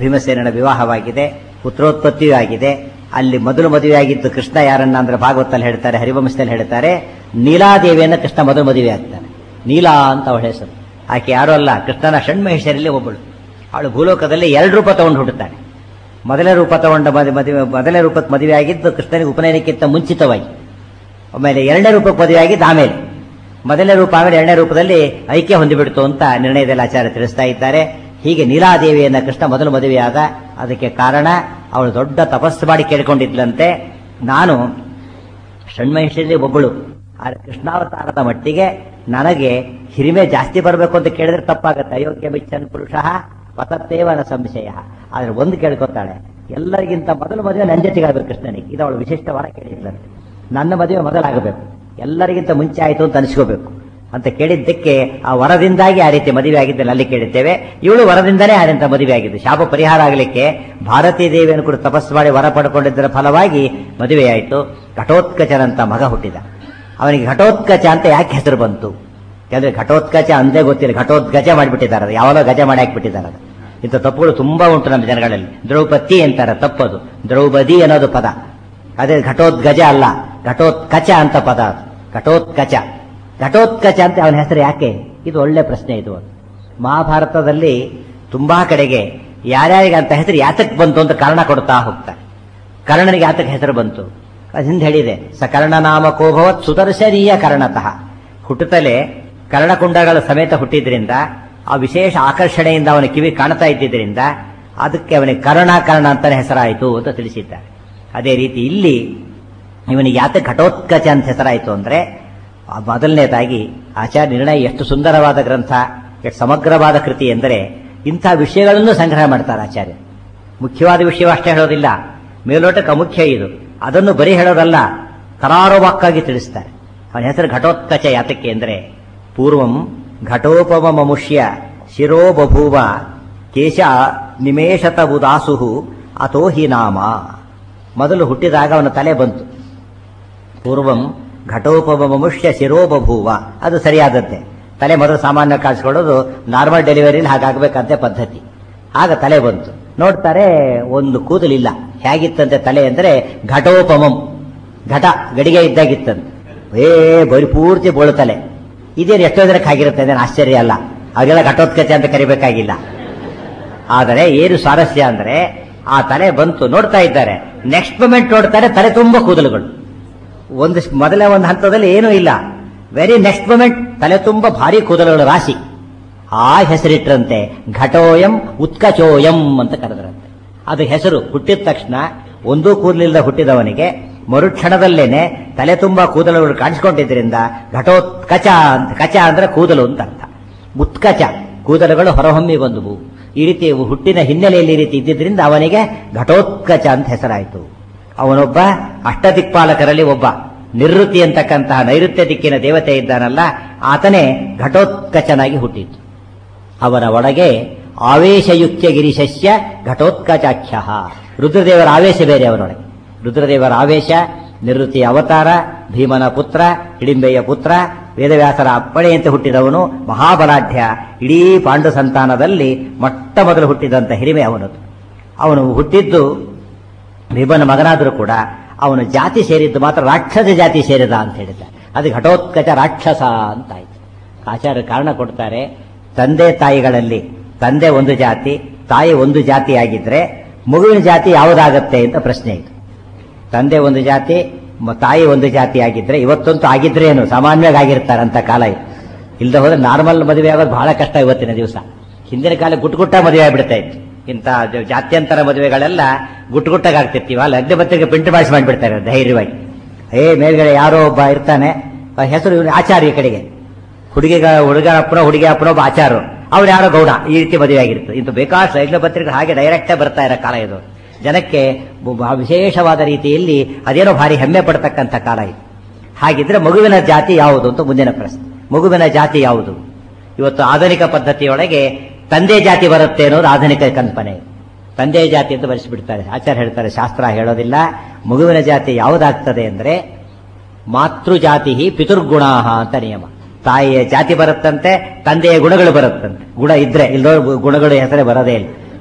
ಭೀಮಸೇನನ ವಿವಾಹವಾಗಿದೆ ಪುತ್ರೋತ್ಪತ್ತಿಯೂ ಆಗಿದೆ ಅಲ್ಲಿ ಮೊದಲು ಮದುವೆಯಾಗಿದ್ದು ಕೃಷ್ಣ ಯಾರನ್ನ ಅಂದ್ರೆ ಭಾಗವತಲ್ಲಿ ಹೇಳ್ತಾರೆ ಹರಿವಂಶದಲ್ಲಿ ಹೇಳ್ತಾರೆ ನೀಲಾದೇವಿಯನ್ನ ಕೃಷ್ಣ ಮೊದಲು ಮದುವೆ ಆಗ್ತಾನೆ ನೀಲಾ ಅಂತ ಅವಳ ಹೆಸರು ಆಕೆ ಯಾರೂ ಅಲ್ಲ ಕೃಷ್ಣನ ಷಣ್ಮಹೇಶ್ವರಲ್ಲಿ ಒಬ್ಬಳು ಅವಳು ಭೂಲೋಕದಲ್ಲಿ ಎರಡು ರೂಪ ತಗೊಂಡು ಹುಟ್ಟುತ್ತಾಳೆ ಮೊದಲನೇ ರೂಪ ತಗೊಂಡ ಮದುವೆ ಮದುವೆ ಮೊದಲನೇ ರೂಪಕ್ಕೆ ಮದುವೆ ಆಗಿದ್ದು ಕೃಷ್ಣನಿಗೆ ಉಪನಯನಕ್ಕಿಂತ ಮುಂಚಿತವಾಗಿ ಆಮೇಲೆ ಎರಡನೇ ರೂಪಕ್ಕೆ ಮದುವೆ ಆಗಿದ್ದು ಆಮೇಲೆ ಮೊದಲನೇ ರೂಪ ಆಮೇಲೆ ಎರಡನೇ ರೂಪದಲ್ಲಿ ಐಕ್ಯ ಹೊಂದಿಬಿಡ್ತು ಅಂತ ನಿರ್ಣಯದಲ್ಲಿ ಆಚಾರ್ಯ ತಿಳಿಸ್ತಾ ಇದ್ದಾರೆ ಹೀಗೆ ನೀಲಾದೇವಿಯನ್ನ ಕೃಷ್ಣ ಮೊದಲು ಮದುವೆಯಾದ ಅದಕ್ಕೆ ಕಾರಣ ಅವಳು ದೊಡ್ಡ ತಪಸ್ಸು ಮಾಡಿ ಕೇಳಿಕೊಂಡಿದ್ಲಂತೆ ನಾನು ಷಣ್ಮಹಿಷಲ್ಲಿ ಒಬ್ಬಳು ಆದ್ರೆ ಕೃಷ್ಣಾವತಾರದ ಮಟ್ಟಿಗೆ ನನಗೆ ಹಿರಿಮೆ ಜಾಸ್ತಿ ಬರಬೇಕು ಅಂತ ಕೇಳಿದ್ರೆ ತಪ್ಪಾಗತ್ತೆ ಅಯೋಗ್ಯ ಮಿಚ್ಚನ್ ಪುರುಷ ಪತತ್ತೇವನ ಸಂಶಯ ಆದ್ರೆ ಒಂದು ಕೇಳ್ಕೊತಾಳೆ ಎಲ್ಲರಿಗಿಂತ ಮೊದಲು ಮದುವೆ ನನ್ನ ಜೊತೆಗಾಗಬೇಕು ಕೃಷ್ಣನಿಗೆ ಇದು ಅವಳು ವಿಶಿಷ್ಟವಾದ ಕೇಳಿದ್ಲಂತೆ ನನ್ನ ಮದುವೆ ಮೊದಲಾಗಬೇಕು ಎಲ್ಲರಿಗಿಂತ ಮುಂಚೆ ಆಯಿತು ಅಂತ ಅನಿಸ್ಕೋಬೇಕು ಅಂತ ಕೇಳಿದ್ದಕ್ಕೆ ಆ ವರದಿಂದಾಗಿ ಆ ರೀತಿ ಮದುವೆ ಆಗಿದ್ದಲ್ಲಿ ಅಲ್ಲಿ ಕೇಳಿದ್ದೇವೆ ಇವಳು ವರದಿಂದನೇ ಆ ರೀತಿ ಮದುವೆ ಆಗಿದ್ದು ಶಾಪ ಪರಿಹಾರ ಆಗಲಿಕ್ಕೆ ಭಾರತೀ ದೇವಿಯನ್ನು ಕೂಡ ತಪಸ್ಸು ಮಾಡಿ ವರ ಪಡ್ಕೊಂಡಿದ್ದರ ಫಲವಾಗಿ ಮದುವೆಯಾಯಿತು ಘಟೋತ್ಕಚನಂತ ಮಗ ಹುಟ್ಟಿದ ಅವನಿಗೆ ಘಟೋತ್ಕಚ ಅಂತ ಯಾಕೆ ಹೆಸರು ಬಂತು ಯಾಕಂದ್ರೆ ಘಟೋತ್ಕಚ ಅಂದೇ ಗೊತ್ತಿಲ್ಲ ಘಟೋತ್ಗಜ ಮಾಡಿಬಿಟ್ಟಿದ್ದಾರೆ ಅದು ಯಾವಾಗಲೋ ಗಜ ಮಾಡಿ ಹಾಕ್ಬಿಟ್ಟಿದ್ದಾರೆ ಅದು ಇಂಥ ತಪ್ಪುಗಳು ತುಂಬಾ ಉಂಟು ನಮ್ಮ ಜನಗಳಲ್ಲಿ ದ್ರೌಪದಿ ಅಂತಾರೆ ತಪ್ಪದು ದ್ರೌಪದಿ ಅನ್ನೋದು ಪದ ಅದೇ ಘಟೋತ್ಗಜ ಅಲ್ಲ ಘಟೋತ್ಕಚ ಅಂತ ಪದ ಅದು ಘಟೋತ್ಕಚ ಘಟೋತ್ಕಚ ಅಂತ ಅವನ ಹೆಸರು ಯಾಕೆ ಇದು ಒಳ್ಳೆ ಪ್ರಶ್ನೆ ಇದು ಮಹಾಭಾರತದಲ್ಲಿ ತುಂಬಾ ಕಡೆಗೆ ಯಾರ್ಯಾರಿಗೆ ಅಂತ ಹೆಸರು ಯಾತಕ್ ಬಂತು ಅಂತ ಕಾರಣ ಕೊಡ್ತಾ ಹೋಗ್ತಾರೆ ಕರ್ಣನಿಗೆ ಯಾತಕ್ ಹೆಸರು ಬಂತು ಅದು ಹಿಂದೆ ಹೇಳಿದೆ ಸ ಕರ್ಣನಾಮ ಕೋಭವತ್ ಸುದರ್ಶನೀಯ ಕರ್ಣತಃ ಹುಟ್ಟುತ್ತಲೇ ಕರ್ಣಕುಂಡಗಳ ಸಮೇತ ಹುಟ್ಟಿದ್ರಿಂದ ಆ ವಿಶೇಷ ಆಕರ್ಷಣೆಯಿಂದ ಅವನ ಕಿವಿ ಕಾಣ್ತಾ ಇದ್ದಿದ್ರಿಂದ ಅದಕ್ಕೆ ಅವನಿಗೆ ಕರ್ಣಾಕರ್ಣ ಅಂತಾನೆ ಹೆಸರಾಯಿತು ಅಂತ ತಿಳಿಸಿದ್ದಾರೆ ಅದೇ ರೀತಿ ಇಲ್ಲಿ ಇವನಿಗೆ ಯಾತ ಘಟೋತ್ಕಚ ಅಂತ ಹೆಸರಾಯಿತು ಅಂದ್ರೆ ಆ ಮೊದಲನೇದಾಗಿ ಆಚಾರ್ಯ ನಿರ್ಣಯ ಎಷ್ಟು ಸುಂದರವಾದ ಗ್ರಂಥ ಎಷ್ಟು ಸಮಗ್ರವಾದ ಕೃತಿ ಎಂದರೆ ಇಂಥ ವಿಷಯಗಳನ್ನು ಸಂಗ್ರಹ ಮಾಡ್ತಾರೆ ಆಚಾರ್ಯ ಮುಖ್ಯವಾದ ವಿಷಯ ಅಷ್ಟೇ ಹೇಳೋದಿಲ್ಲ ಮೇಲೋಟಕ್ಕೆ ಅಮುಖ್ಯ ಇದು ಅದನ್ನು ಬರೀ ಹೇಳೋದಲ್ಲ ಕರಾರುವಾಕ್ಕಾಗಿ ತಿಳಿಸ್ತಾರೆ ಅವನ ಹೆಸರು ಘಟೋತ್ಕಚ ಯಾತಕ್ಕೆ ಅಂದರೆ ಪೂರ್ವಂ ಘಟೋಪಮ ಮಮುಷ್ಯ ಶಿರೋ ಬಭೂವ ಕೇಶ ನಿಮೇಷತ ಉದಾಸುಹು ಅಥೋ ಹಿ ನಾಮ ಮೊದಲು ಹುಟ್ಟಿದಾಗ ಅವನ ತಲೆ ಬಂತು ಪೂರ್ವಂ ಘಟೋಪಮ ಮನುಷ್ಯ ಶಿರೋ ಬಭೂವ ಅದು ಸರಿಯಾದದ್ದೇ ತಲೆ ಮೊದಲು ಸಾಮಾನ್ಯ ಕಾಣಿಸ್ಕೊಳ್ಳೋದು ನಾರ್ಮಲ್ ಡೆಲಿವರಿಲಿ ಹಾಗಾಗಬೇಕಂತೆ ಪದ್ಧತಿ ಆಗ ತಲೆ ಬಂತು ನೋಡ್ತಾರೆ ಒಂದು ಕೂದಲಿಲ್ಲ ಹೇಗಿತ್ತಂತೆ ತಲೆ ಅಂದ್ರೆ ಘಟೋಪಮಂ ಘಟ ಗಡಿಗೆ ಇದ್ದಾಗಿತ್ತಂತೆ ಏ ಬರಿ ಪೂರ್ತಿ ಬೋಳು ತಲೆ ಇದೇನು ಎಷ್ಟೋ ಜನಕ್ಕೆ ಆಗಿರುತ್ತೆ ಅದೇನು ಆಶ್ಚರ್ಯ ಅಲ್ಲ ಅವೆಲ್ಲ ಘಟೋತ್ಕಚ ಅಂತ ಕರಿಬೇಕಾಗಿಲ್ಲ ಆದರೆ ಏನು ಸ್ವಾರಸ್ಯ ಅಂದ್ರೆ ಆ ತಲೆ ಬಂತು ನೋಡ್ತಾ ಇದ್ದಾರೆ ನೆಕ್ಸ್ಟ್ ಮೊಮೆಂಟ್ ನೋಡ್ತಾರೆ ತಲೆ ತುಂಬಾ ಕೂದಲುಗಳು ಒಂದು ಮೊದಲೇ ಒಂದು ಹಂತದಲ್ಲಿ ಏನೂ ಇಲ್ಲ ವೆರಿ ನೆಕ್ಸ್ಟ್ ಮೊಮೆಂಟ್ ತಲೆ ತುಂಬ ಭಾರಿ ಕೂದಲುಗಳ ರಾಶಿ ಆ ಹೆಸರಿಟ್ರಂತೆ ಘಟೋಯಂ ಉತ್ಕಚೋಯಂ ಅಂತ ಕರೆದ್ರಂತೆ ಅದು ಹೆಸರು ಹುಟ್ಟಿದ ತಕ್ಷಣ ಒಂದೂ ಕೂದಲಿಲ್ಲದ ಹುಟ್ಟಿದವನಿಗೆ ಮರುಕ್ಷಣದಲ್ಲೇನೆ ತಲೆ ತುಂಬಾ ಕೂದಲುಗಳು ಕಾಣಿಸ್ಕೊಂಡಿದ್ರಿಂದ ಘಟೋತ್ಕಚ ಅಂತ ಕಚ ಅಂದ್ರೆ ಕೂದಲು ಅಂತ ಅರ್ಥ ಉತ್ಕಚ ಕೂದಲುಗಳು ಹೊರಹೊಮ್ಮಿ ಬಂದುವು ಈ ರೀತಿ ಹುಟ್ಟಿನ ಹಿನ್ನೆಲೆಯಲ್ಲಿ ಈ ರೀತಿ ಇದ್ದಿದ್ರಿಂದ ಅವನಿಗೆ ಘಟೋತ್ಕಚ ಅಂತ ಹೆಸರಾಯಿತು ಅವನೊಬ್ಬ ಅಷ್ಟದಿಕ್ಪಾಲಕರಲ್ಲಿ ಒಬ್ಬ ನಿವೃತ್ತಿ ಅಂತಕ್ಕಂತಹ ನೈಋತ್ಯ ದಿಕ್ಕಿನ ದೇವತೆ ಇದ್ದಾನಲ್ಲ ಆತನೇ ಘಟೋತ್ಕಚನಾಗಿ ಹುಟ್ಟಿತು ಅವನ ಒಳಗೆ ಆವೇಶಯುಕ್ತ ಗಿರಿಶಸ್ಯ ಘಟೋತ್ಕಚಾಖ್ಯ ರುದ್ರದೇವರ ಆವೇಶ ಬೇರೆ ಅವನೊಳಗೆ ರುದ್ರದೇವರ ಆವೇಶ ನಿವೃತ್ತಿಯ ಅವತಾರ ಭೀಮನ ಪುತ್ರ ಹಿಡಿಂಬೆಯ ಪುತ್ರ ವೇದವ್ಯಾಸರ ಅಪ್ಪಣೆಯಂತೆ ಹುಟ್ಟಿದವನು ಮಹಾಬಲಾಢ್ಯ ಇಡೀ ಪಾಂಡು ಸಂತಾನದಲ್ಲಿ ಮೊಟ್ಟ ಮೊದಲು ಹುಟ್ಟಿದಂತ ಹಿರಿಮೆ ಅವನದು ಅವನು ಹುಟ್ಟಿದ್ದು ಭೀಮನ ಮಗನಾದರೂ ಕೂಡ ಅವನು ಜಾತಿ ಸೇರಿದ್ದು ಮಾತ್ರ ರಾಕ್ಷಸ ಜಾತಿ ಸೇರಿದ ಅಂತ ಹೇಳಿದ್ದಾರೆ ಅದು ಘಟೋತ್ಕಚ ರಾಕ್ಷಸ ಅಂತ ಆಯ್ತು ಆಚಾರ್ಯ ಕಾರಣ ಕೊಡ್ತಾರೆ ತಂದೆ ತಾಯಿಗಳಲ್ಲಿ ತಂದೆ ಒಂದು ಜಾತಿ ತಾಯಿ ಒಂದು ಜಾತಿ ಆಗಿದ್ರೆ ಮಗುವಿನ ಜಾತಿ ಯಾವುದಾಗತ್ತೆ ಅಂತ ಪ್ರಶ್ನೆ ಇದು ತಂದೆ ಒಂದು ಜಾತಿ ಮ- ತಾಯಿ ಒಂದು ಜಾತಿ ಆಗಿದ್ರೆ ಇವತ್ತಂತೂ ಆಗಿದ್ರೆ ಏನು ಸಾಮಾನ್ಯವಾಗಿ ಆಗಿರ್ತಾರೆ ಅಂತ ಕಾಲ ಇದು ಇಲ್ಲದೆ ಹೋದ್ರೆ ನಾರ್ಮಲ್ ಮದುವೆ ಆಗೋದು ಬಹಳ ಕಷ್ಟ ಇವತ್ತಿನ ದಿವಸ ಹಿಂದಿನ ಕಾಲ ಗುಟ್ಗುಟ್ಟ ಮದುವೆ ಆಗ್ಬಿಡ್ತಾ ಇತ್ತು ಇಂಥ ಜ- ಜಾತ್ಯಂತರ ಮದುವೆಗಳೆಲ್ಲ ಗುಟ್ಗುಟ್ಟಾಗಿ ಆಗ್ತಿರ್ತೀವ ಲಗ್ನ ಪತ್ರಿಕೆ ಪ್ರಿಂಟ್ ಮಾಡಿಸಿ ಮಾಡಿಬಿಡ್ತಾರೆ ಧೈರ್ಯವಾಗಿ ಏ ಮೇಲ್ಗಡೆ ಯಾರೋ ಒಬ್ಬ ಇರ್ತಾನೆ ಆ ಹೆಸರು ಇವ್ನು ಆಚಾರ್ಯ ಈ ಕಡೆಗೆ ಹುಡುಗಿಗ ಹುಡುಗ ಅಪ್ಪನ ಹುಡುಗಿ ಅಪ್ಪನ ಒಬ್ಬ ಆಚಾರ ಅವ್ರು ಯಾರೋ ಗೌಡ ಈ ರೀತಿ ಮದುವೆ ಆಗಿರುತ್ತೆ ಇಂಥ ಬೇಕಾದಷ್ಟು ಲಗ್ನ ಪತ್ರಿಕೆ ಹಾಗೆ ಡೈರೆಕ್ಟೇ ಬರ್ತಾ ಇರೋ ಕಾಲ ಇದು ಜನಕ್ಕೆ ಬ- ಬ- ವಿಶೇಷವಾದ ರೀತಿಯಲ್ಲಿ ಅದೇನೋ ಭಾರಿ ಹೆಮ್ಮೆ ಪಡ್ತಕ್ಕಂಥ ಕಾಲ ಇದು ಹಾಗಿದ್ರೆ ಮಗುವಿನ ಜಾತಿ ಯಾವುದು ಅಂತ ಮುಂದಿನ ಪ್ರಶ್ನೆ ಮಗುವಿನ ಜಾತಿ ಯಾವುದು ಇವತ್ತು ಆಧುನಿಕ ಪದ್ಧತಿಯೊಳಗೆ ತಂದೆ ಜಾತಿ ಬರುತ್ತೆ ಅನ್ನೋದು ಆಧುನಿಕ ಕಲ್ಪನೆ ತಂದೆ ಜಾತಿ ಅಂತ ಬರೆಸಿಬಿಡ್ತಾರೆ ಆಚಾರ್ಯ ಹೇಳ್ತಾರೆ ಶಾಸ್ತ್ರ ಹೇಳೋದಿಲ್ಲ ಮಗುವಿನ ಜಾತಿ ಯಾವುದಾಗ್ತದೆ ಅಂದ್ರೆ ಮಾತೃ ಜಾತಿ ಪಿತುರ್ಗುಣ ಅಂತ ನಿಯಮ ತಾಯಿಯ ಜಾತಿ ಬರುತ್ತಂತೆ ತಂದೆಯ ಗುಣಗಳು ಬರುತ್ತಂತೆ ಗುಣ ಇದ್ರೆ ಇಲ್ಲದೋ ಗುಣಗಳು ಹೆಸರೇ ಬರೋದೇ ಇಲ್ಲ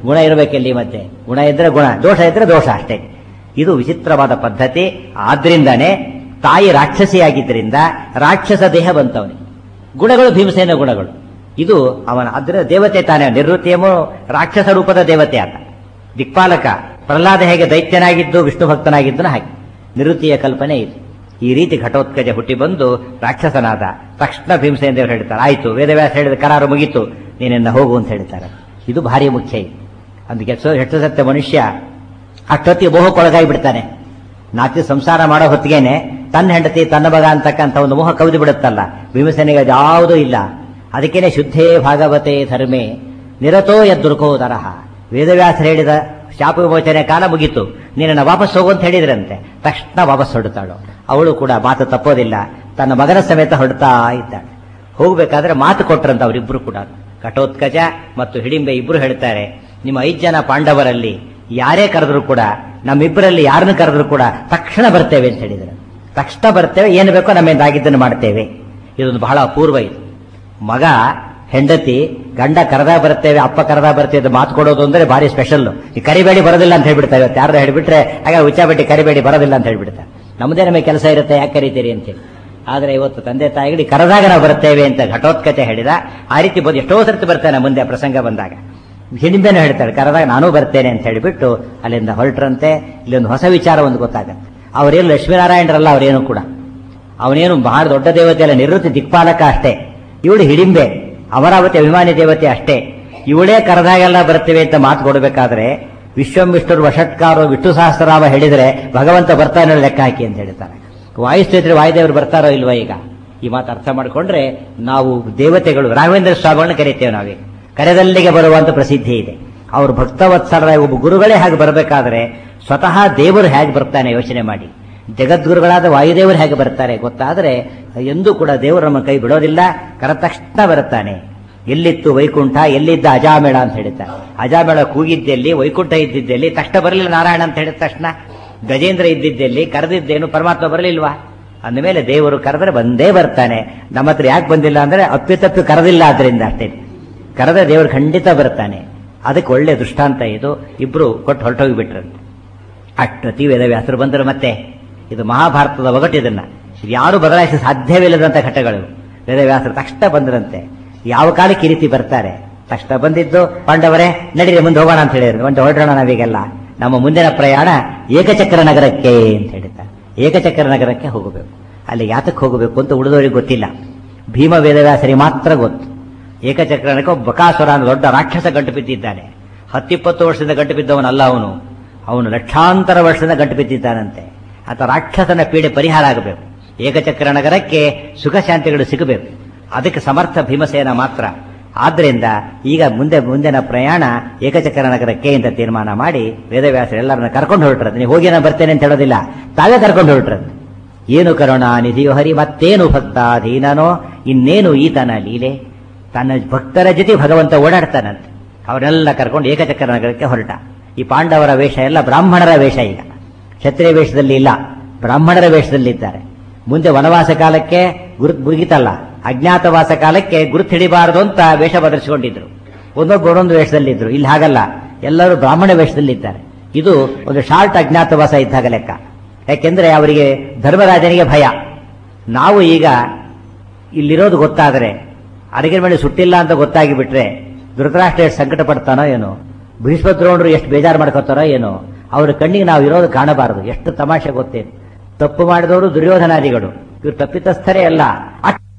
ಗುಣ ಇರಬೇಕೆಲ್ಲಿ ಮತ್ತೆ ಗುಣ ಇದ್ರೆ ಗುಣ ದೋಷ ಇದ್ರೆ ದೋಷ ಅಷ್ಟೇ ಇದು ವಿಚಿತ್ರವಾದ ಪದ್ಧತಿ ಆದ್ರಿಂದಾನೇ ತಾಯಿ ರಾಕ್ಷಸಿಯಾಗಿದ್ದರಿಂದ ರಾಕ್ಷಸ ದೇಹ ಬಂತವನಿಗೆ ಗುಣಗಳು ಭೀಮಸೇನ ಗುಣಗಳು ಇದು ಅವನ ಅದರ ದೇವತೆ ತಾನೇ ನಿವೃತ್ತಿಯಮು ರಾಕ್ಷಸ ರೂಪದ ದೇವತೆ ಆತ ದಿಕ್ಪಾಲಕ ಪ್ರಹ್ಲಾದ ಹೇಗೆ ದೈತ್ಯನಾಗಿದ್ದು ವಿಷ್ಣು ಭಕ್ತನಾಗಿದ್ದನು ಹಾಗೆ ನಿವೃತ್ತಿಯ ಕಲ್ಪನೆ ಇದು ಈ ರೀತಿ ಘಟೋತ್ಕಜ ಹುಟ್ಟಿ ಬಂದು ರಾಕ್ಷಸನಾದ ತಕ್ಷಣ ಭೀಮಸೇನ ದೇವರು ಹೇಳ್ತಾರೆ ಆಯ್ತು ವೇದವ್ಯಾಸ ಹೇಳಿದ ಕರಾರು ಮುಗೀತು ನೀನೆನ್ನ ಹೋಗು ಅಂತ ಹೇಳ್ತಾರೆ ಇದು ಭಾರಿ ಮುಖ್ಯ ಇದು ಅದಕ್ಕೆ ಹೆಚ್ಚು ಸತ್ಯ ಮನುಷ್ಯ ಅಷ್ಟೊತ್ತಿಗೆ ಮೋಹಕ್ಕೊಳಗಾಗಿ ಬಿಡ್ತಾನೆ ನಾತಿ ಸಂಸಾರ ಮಾಡೋ ಹೊತ್ತಿಗೆನೆ ತನ್ನ ಹೆಂಡತಿ ತನ್ನ ಮಗ ಅಂತಕ್ಕಂಥ ಒಂದು ಮೋಹ ಕವಿದು ಬಿಡುತ್ತಲ್ಲ ಭೀಮಸೇನಿಗೆ ಅದು ಯಾವುದೂ ಇಲ್ಲ ಅದಕ್ಕೇನೆ ಶುದ್ಧೇ ಭಾಗವತೆ ಧರ್ಮೇ ನಿರತೋ ಯದ್ದುರ್ಕೋದರಹ ವೇದವ್ಯಾಸರು ಹೇಳಿದ ಶಾಪ ವಿಮೋಚನೆ ಕಾಲ ಮುಗೀತು ನೀನನ್ನ ವಾಪಸ್ ಹೋಗು ಅಂತ ಹೇಳಿದ್ರಂತೆ ತಕ್ಷಣ ವಾಪಸ್ ಹೊರಡ್ತಾಳು ಅವಳು ಕೂಡ ಮಾತು ತಪ್ಪೋದಿಲ್ಲ ತನ್ನ ಮಗನ ಸಮೇತ ಹೊರಡ್ತಾ ಇದ್ದಾಳೆ ಹೋಗ್ಬೇಕಾದ್ರೆ ಮಾತು ಕೊಟ್ರಂತ ಅವರಿಬ್ರು ಕೂಡ ಘಟೋತ್ಕಜ ಮತ್ತು ಹಿಡಿಂಬೆ ಇಬ್ರು ಹೇಳ್ತಾರೆ ನಿಮ್ಮ ಐದು ಜನ ಪಾಂಡವರಲ್ಲಿ ಯಾರೇ ಕರೆದ್ರು ಕೂಡ ನಮ್ಮಿಬ್ಬರಲ್ಲಿ ಯಾರನ್ನು ಕರೆದ್ರು ಕೂಡ ತಕ್ಷಣ ಬರ್ತೇವೆ ಅಂತ ಹೇಳಿದ್ರು ತಕ್ಷಣ ಬರ್ತೇವೆ ಏನು ಬೇಕೋ ನಮ್ಮಿಂದ ಆಗಿದ್ದನ್ನು ಮಾಡ್ತೇವೆ ಇದೊಂದು ಬಹಳ ಅಪೂರ್ವ ಇದು ಮಗ ಹೆಂಡತಿ ಗಂಡ ಕರೆದ ಬರ್ತೇವೆ ಅಪ್ಪ ಕರೆದ ಬರ್ತೇವೆ ಅಂತ ಮಾತು ಕೊಡೋದು ಅಂದ್ರೆ ಭಾರಿ ಸ್ಪೆಷಲ್ ಈ ಕರಿಬೇಡಿ ಬರೋದಿಲ್ಲ ಅಂತ ಹೇಳ್ಬಿಡ್ತಾರೆ ಇವತ್ತು ಯಾರು ಹೇಳ್ಬಿಟ್ರೆ ಆಗ ಉಚ್ಚಾಬಟ್ಟಿ ಕರಿಬೇಡಿ ಬರೋದಿಲ್ಲ ಅಂತ ಹೇಳ್ಬಿಡ್ತಾರೆ ನಮ್ಮದೇ ನಮಗೆ ಕೆಲಸ ಇರುತ್ತೆ ಯಾಕೆ ಕರಿತೀರಿ ಅಂತೇಳಿ ಆದ್ರೆ ಇವತ್ತು ತಂದೆ ತಾಯಿಗಳಿಗೆ ಕರೆದಾಗ ನಾವು ಬರ್ತೇವೆ ಅಂತ ಘಟೋತ್ಕತೆ ಹೇಳಿದ ಆ ರೀತಿ ಬಂದು ಎಷ್ಟೋ ಸರ್ತಿ ಬರ್ತಾನೆ ಮುಂದೆ ಪ್ರಸಂಗ ಬಂದಾಗ ಹಿಡಿಂಬೆನೂ ಹೇಳ್ತಾಳೆ ಕರೆದಾಗ ನಾನೂ ಬರ್ತೇನೆ ಅಂತ ಹೇಳಿಬಿಟ್ಟು ಅಲ್ಲಿಂದ ಹೊರಟ್ರಂತೆ ಇಲ್ಲೊಂದು ಹೊಸ ವಿಚಾರ ಒಂದು ಗೊತ್ತಾಗತ್ತೆ ಅವರೇನು ಲಕ್ಷ್ಮೀನಾರಾಯಣರಲ್ಲ ಅವರೇನು ಕೂಡ ಅವನೇನು ಬಹಳ ದೊಡ್ಡ ದೇವತೆ ಅಲ್ಲ ನಿವೃತ್ತಿ ದಿಕ್ಪಾಲಕ ಅಷ್ಟೇ ಇವಳು ಹಿಡಿಂಬೆ ಅಮರಾವತಿ ಅಭಿಮಾನಿ ದೇವತೆ ಅಷ್ಟೇ ಇವಳೇ ಕರೆದಾಗೆಲ್ಲ ಬರ್ತೇವೆ ಅಂತ ಮಾತು ಕೊಡಬೇಕಾದ್ರೆ ವಿಶ್ವಂ ವಿಷ್ಣುರು ವಷಟ್ಕಾರೋ ವಿಷ್ಣು ಸಹಸ್ರನಾಮ ಹೇಳಿದ್ರೆ ಭಗವಂತ ಬರ್ತಾನೆ ಲೆಕ್ಕ ಹಾಕಿ ಅಂತ ಹೇಳ್ತಾರೆ ವಾಯುಸ್ತೇತ್ರಿ ವಾಯುದೇವರು ಬರ್ತಾರೋ ಇಲ್ವಾ ಈಗ ಈ ಮಾತು ಅರ್ಥ ಮಾಡಿಕೊಂಡ್ರೆ ನಾವು ದೇವತೆಗಳು ರಾಘವೇಂದ್ರ ಸ್ವಾಮಿಗಳನ್ನ ಕರಿತೇವೆ ನಾವೀಗ ಕರೆದಲ್ಲಿಗೆ ಬರುವಂತ ಪ್ರಸಿದ್ಧಿ ಇದೆ ಅವರು ಭಕ್ತವತ್ಸರ ಒಬ್ಬ ಗುರುಗಳೇ ಹಾಗೆ ಬರಬೇಕಾದ್ರೆ ಸ್ವತಃ ದೇವರು ಹೇಗೆ ಬರ್ತಾನೆ ಯೋಚನೆ ಮಾಡಿ ಜಗದ್ಗುರುಗಳಾದ ವಾಯುದೇವರು ಹೇಗೆ ಬರ್ತಾರೆ ಗೊತ್ತಾದರೆ ಎಂದೂ ಕೂಡ ದೇವರು ನಮ್ಮ ಕೈ ಬಿಡೋದಿಲ್ಲ ಕರ ತಕ್ಷಣ ಬರುತ್ತಾನೆ ಎಲ್ಲಿತ್ತು ವೈಕುಂಠ ಎಲ್ಲಿದ್ದ ಅಜಾಮೇಳ ಅಂತ ಹೇಳ್ತಾರೆ ಅಜಾಮೇಳ ಕೂಗಿದ್ದೆಲ್ಲಿ ವೈಕುಂಠ ಇದ್ದಿದ್ದೆಲ್ಲಿ ತಕ್ಷಣ ಬರಲಿಲ್ಲ ನಾರಾಯಣ ಅಂತ ಹೇಳಿದ ತಕ್ಷಣ ಗಜೇಂದ್ರ ಇದ್ದಿದ್ದೆಲ್ಲಿ ಕರೆದಿದ್ದೇನು ಪರಮಾತ್ಮ ಬರಲಿಲ್ವಾ ಅಂದಮೇಲೆ ದೇವರು ಕರೆದ್ರೆ ಬಂದೇ ಬರ್ತಾನೆ ನಮ್ಮ ಹತ್ರ ಯಾಕೆ ಬಂದಿಲ್ಲ ಅಂದ್ರೆ ಅಪ್ಪಿತಪ್ಪಿ ಕರೆದಿಲ್ಲ ಆದ್ರಿಂದ ಅಷ್ಟೇ ಕರೆದ ದೇವರು ಖಂಡಿತ ಬರ್ತಾನೆ ಅದಕ್ಕೆ ಒಳ್ಳೆ ದೃಷ್ಟಾಂತ ಇದು ಇಬ್ರು ಕೊಟ್ಟು ಹೊರಟೋಗಿ ಬಿಟ್ರಂತೆ ಅಷ್ಟೊತ್ತಿ ವೇದವ್ಯಾಸರು ಬಂದರು ಮತ್ತೆ ಇದು ಮಹಾಭಾರತದ ಒಗಟು ಇದನ್ನ ಇದು ಯಾರು ಬದಲಾಯಿಸ ಸಾಧ್ಯವಿಲ್ಲದಂತ ಘಟ್ಟಗಳು ವೇದವ್ಯಾಸರು ತಕ್ಷಣ ಬಂದ್ರಂತೆ ಯಾವ ಕಾಲಕ್ಕೆ ಈ ರೀತಿ ಬರ್ತಾರೆ ತಕ್ಷಣ ಬಂದಿದ್ದು ಪಾಂಡವರೇ ನಡೀರಿ ಮುಂದೆ ಹೋಗೋಣ ಅಂತ ಹೇಳಿದ್ರು ಒಂದು ಹೊರಡೋಣ ನಾವೀಗೆಲ್ಲ ನಮ್ಮ ಮುಂದಿನ ಪ್ರಯಾಣ ಏಕಚಕ್ರ ನಗರಕ್ಕೆ ಅಂತ ಹೇಳಿದ್ದಾರೆ ಏಕಚಕ್ರ ನಗರಕ್ಕೆ ಹೋಗಬೇಕು ಅಲ್ಲಿ ಯಾತಕ್ಕೆ ಹೋಗಬೇಕು ಅಂತ ಉಳಿದವರಿಗೆ ಗೊತ್ತಿಲ್ಲ ಭೀಮ ವೇದವ್ಯಾಸರಿಗೆ ಮಾತ್ರ ಗೊತ್ತು ಏಕಚಕ್ರನಕ್ಕೆ ಒಬ್ಬ ಬಕಾಸುರ ಅನ್ನೋ ದೊಡ್ಡ ರಾಕ್ಷಸ ಗಂಟು ಬಿದ್ದಿದ್ದಾನೆ ಹತ್ತಿಪ್ಪತ್ತು ವರ್ಷದಿಂದ ಗಂಟು ಬಿದ್ದವನಲ್ಲ ಅವನು ಅವನು ಲಕ್ಷಾಂತರ ವರ್ಷದಿಂದ ಗಂಟು ಬಿದ್ದಿದ್ದಾನಂತೆ ಆತ ರಾಕ್ಷಸನ ಪೀಡೆ ಪರಿಹಾರ ಆಗಬೇಕು ಏಕಚಕ್ರ ನಗರಕ್ಕೆ ಸುಖ ಶಾಂತಿಗಳು ಸಿಗಬೇಕು ಅದಕ್ಕೆ ಸಮರ್ಥ ಭೀಮಸೇನ ಮಾತ್ರ ಆದ್ರಿಂದ ಈಗ ಮುಂದೆ ಮುಂದಿನ ಪ್ರಯಾಣ ಏಕಚಕ್ರ ನಗರಕ್ಕೆ ಅಂತ ತೀರ್ಮಾನ ಮಾಡಿ ವೇದವ್ಯಾಸರು ಎಲ್ಲರನ್ನ ಕರ್ಕೊಂಡು ಹೊರಟ್ರದ್ದು ನೀವು ಹೋಗಿ ನಾನು ಬರ್ತೇನೆ ಅಂತ ಹೇಳೋದಿಲ್ಲ ತಾವೇ ಕರ್ಕೊಂಡು ಹೊರಟ್ರದ್ದು ಏನು ಕರುಣ ನಿಧಿಯೋ ಹರಿ ಮತ್ತೇನು ಭಕ್ತಾಧೀನನೋ ಇನ್ನೇನು ಈತನ ಲೀಲೆ ತನ್ನ ಭಕ್ತರ ಜೊತೆ ಭಗವಂತ ಓಡಾಡ್ತಾನಂತೆ ಅವರೆಲ್ಲ ಕರ್ಕೊಂಡು ಏಕಚಕ್ರ ನಗರಕ್ಕೆ ಹೊರಟ ಈ ಪಾಂಡವರ ವೇಷ ಎಲ್ಲ ಬ್ರಾಹ್ಮಣರ ವೇಷ ಈಗ ಕ್ಷತ್ರಿಯ ವೇಷದಲ್ಲಿ ಇಲ್ಲ ಬ್ರಾಹ್ಮಣರ ವೇಷದಲ್ಲಿದ್ದಾರೆ ಮುಂದೆ ವನವಾಸ ಕಾಲಕ್ಕೆ ಗುರುತ್ ಮುಗಿತಲ್ಲ ಅಜ್ಞಾತವಾಸ ಕಾಲಕ್ಕೆ ಗುರುತು ಹಿಡಿಬಾರದು ಅಂತ ವೇಷ ಬದಲಿಸಿಕೊಂಡಿದ್ರು ಒಂದೊಬ್ಬ ಒಂದೊಂದು ವೇಷದಲ್ಲಿದ್ರು ಇಲ್ಲಿ ಹಾಗಲ್ಲ ಎಲ್ಲರೂ ಬ್ರಾಹ್ಮಣ ವೇಷದಲ್ಲಿದ್ದಾರೆ ಇದು ಒಂದು ಶಾರ್ಟ್ ಅಜ್ಞಾತವಾಸ ಇದ್ದಾಗ ಲೆಕ್ಕ ಯಾಕೆಂದ್ರೆ ಅವರಿಗೆ ಧರ್ಮರಾಜನಿಗೆ ಭಯ ನಾವು ಈಗ ಇಲ್ಲಿರೋದು ಗೊತ್ತಾದರೆ ಅಡಿಗೆ ಮೇಲೆ ಸುಟ್ಟಿಲ್ಲ ಅಂತ ಗೊತ್ತಾಗಿ ಬಿಟ್ರೆ ಧೃತರಾಷ್ಟ್ರ ಎಷ್ಟು ಸಂಕಟ ಪಡ್ತಾನೋ ಏನೋ ಭೀಷ್ಮದ್ರೋಣರು ಎಷ್ಟು ಬೇಜಾರು ಮಾಡ್ಕೋತಾರೋ ಏನೋ ಅವ್ರ ಕಣ್ಣಿಗೆ ನಾವು ಇರೋದು ಕಾಣಬಾರದು ಎಷ್ಟು ತಮಾಷೆ ಗೊತ್ತೇನು ತಪ್ಪು ಮಾಡಿದವರು ದುರ್ಯೋಧನಾದಿಗಳು ಇವರು ತಪ್ಪಿತಸ್ಥರೇ ಅಲ್ಲ ಅಷ್ಟು